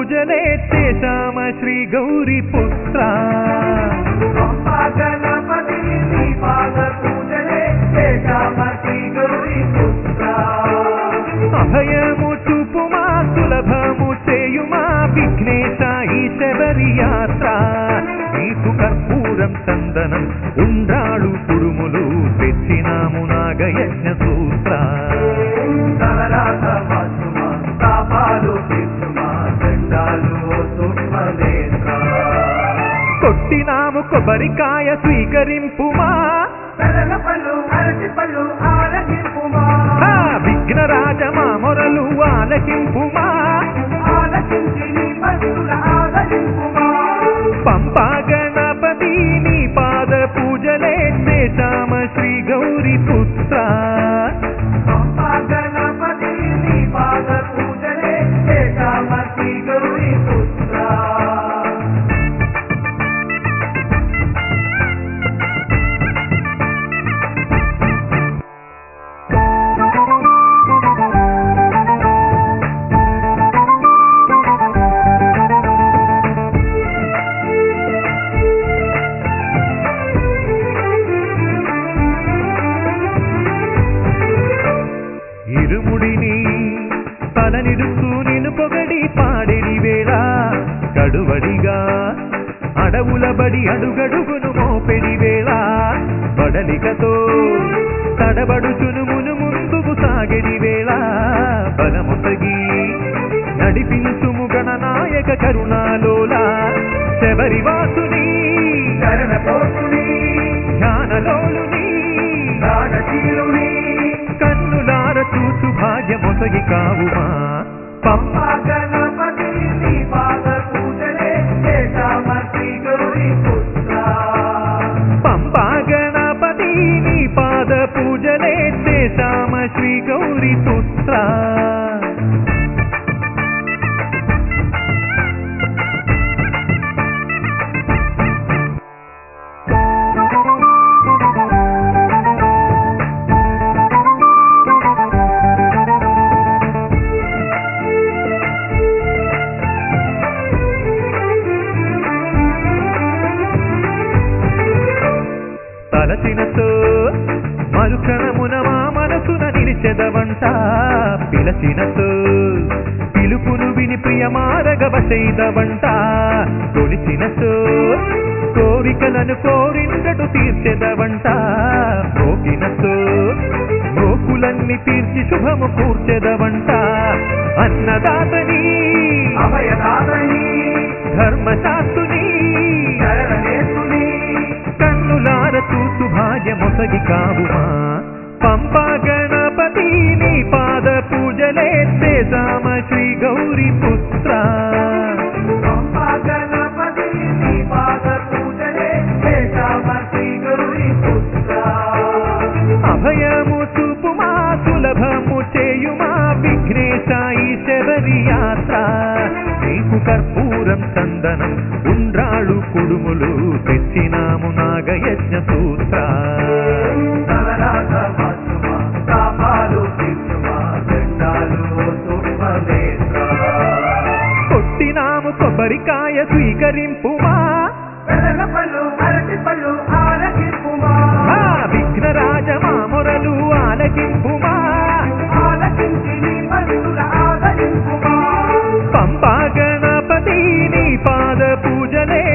పూజలే చేశామ శ్రీ గౌరీ పుత్ర పంపా గణపతి నీ పాద పూజలే చేశామతి గౌరీ పుత్ర అభయము చూపుమా సులభము చేయుమా విఘ్నేశ ఈ శబరి యాత్ర నీకు కర్పూరం చందనం ఉండ్రాళ్ళు కుడుములు తెచ్చినాము నాగయజ్ఞ సూత్ర తలరాత వాసుమా పాపాలు తీర్చుమా దండాలు సూక్ష్మనేత్ర కొట్టినాము కొబ్బరికాయ స్వీకరింపుమా పెరగ పళ్ళు అరటి పళ్ళు ఆలకింపుమా ఆ విఘ్నరాజ మా మొరలు ఆలకింపుమా ఆలకించి నీ భక్తుల ఆదరింపుమా పంపా గణపతి నీ పాద పూజలే చేశామ శ్రీ గౌరీ పుత్ర పంపా గణపతి నీ పాద పూజలే చేశామతి గౌరీ పుత్ర ఇరుముడిని తలనిరుస్తూ నిన్ను పొగడి పాడిని వేళ గడువడిగా అడవుల బడి అడుగడుగును మోపెడి వేళ బడలికతో తడబడుచును మును ముందుకు సాగెడి వేళ బలముసగి నడిపించుము గణనాయక కరుణాలోల శబరివాసుని శరణ కోసుని ధ్యానలోలుని రాజశీలుని కన్నులార చూసు భాగ్యమొసగి కావుమా పంప పంపా గణపతి నీ పాద పూజలే చేశామతి గౌరీ పుత్ర పంపా గణపతి నీ పాద పూజలే చేశామ శ్రీ గౌరీ పుత్ర తలచినతో మరుక్షణమున మా మనసున నిలిచెదవంట పిలచినతో పిలుపును విని ప్రియమారగ వశైదవంట కొలిచినతో కోరికలను కోరిందటు తీర్చెదవంట మోగినతో మోకులన్నీ తీర్చి శుభము కూర్చెదవంట అన్నదాతని అభయదాతని ధర్మశాస్త్రుని శరణేశుని కన్నులార చూసు భాగ్యమొసగి కావుమా పంపా గణపతి నీ పాద పూజలే చేశామ శ్రీ గౌరీ పుత్ర పంపా గణపతి నీ పాద పూజలే చేశామతి గౌరీ పుత్ర అభయము చూపుమా సులభము చేయుమా విఘ్నేశ ఈ శబరి యాత్ర నీకు కర్పూరం చందనం ఉండ్రాళ్ళు కుడుములు తెచ్చినాము నాగయజ్ఞ సూత్ర తలరాత వాసుమా పాపాలు తీర్చుమా దండాలు సూక్ష్మనేత్ర కొట్టినాము కొబ్బరికాయ స్వీకరింపుమా పెరగ పళ్ళు అరటి పళ్ళు ఆలకింపుమా ఆ విఘ్నరాజ మా మొరలు ఆలకింపుమా ఆలకించి నీ భక్తుల ఆదరింపుమా పంపా గణపతి నీ పాద పూజలే